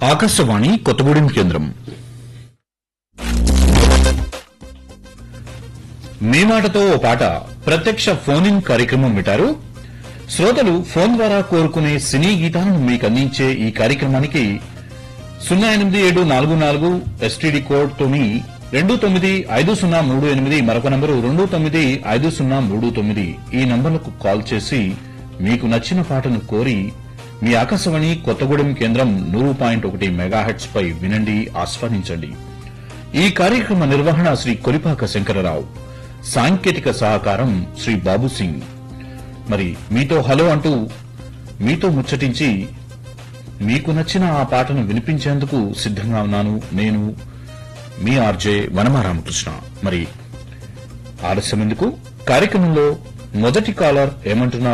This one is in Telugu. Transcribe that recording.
ఆకాశవాణి కొత్తగూడెం కేంద్రం మీ మాటతో ఓ పాట ప్రత్యక్ష ఫోన్ ఇన్ కార్యక్రమం వింటారు శ్రోతలు ఫోన్ ద్వారా కోరుకునే సినీ గీతాలను మీకు అందించే ఈ కార్యక్రమానికి సున్నా ఎనిమిది ఏడు నాలుగు నాలుగు ఎస్టీడీ కోడ్ తోని రెండు తొమ్మిది ఐదు సున్నా మూడు ఎనిమిది మరొక నంబరు రెండు తొమ్మిది ఐదు సున్నా మూడు తొమ్మిది ఈ నంబర్లకు కాల్ చేసి మీకు నచ్చిన పాటను కోరి మీ ఆకాశవాణి కొత్తగూడెం కేంద్రం నూరు పాయింట్ ఒకటి మెగాహెట్స్ పై వినండి ఆస్వాదించండి ఈ కార్యక్రమ నిర్వహణ శ్రీ కొలిపాక శంకరరావు సాంకేతిక సహకారం శ్రీ బాబు సింగ్ మరి మీతో హలో అంటూ మీతో ముచ్చటించి మీకు నచ్చిన ఆ పాటను వినిపించేందుకు సిద్ధంగా ఉన్నాను నేను మీ ఆర్జే వనమారామకృష్ణ మరి ఆలస్యం ఎందుకు కార్యక్రమంలో మొదటి కాలర్ ఏమంటున్నారు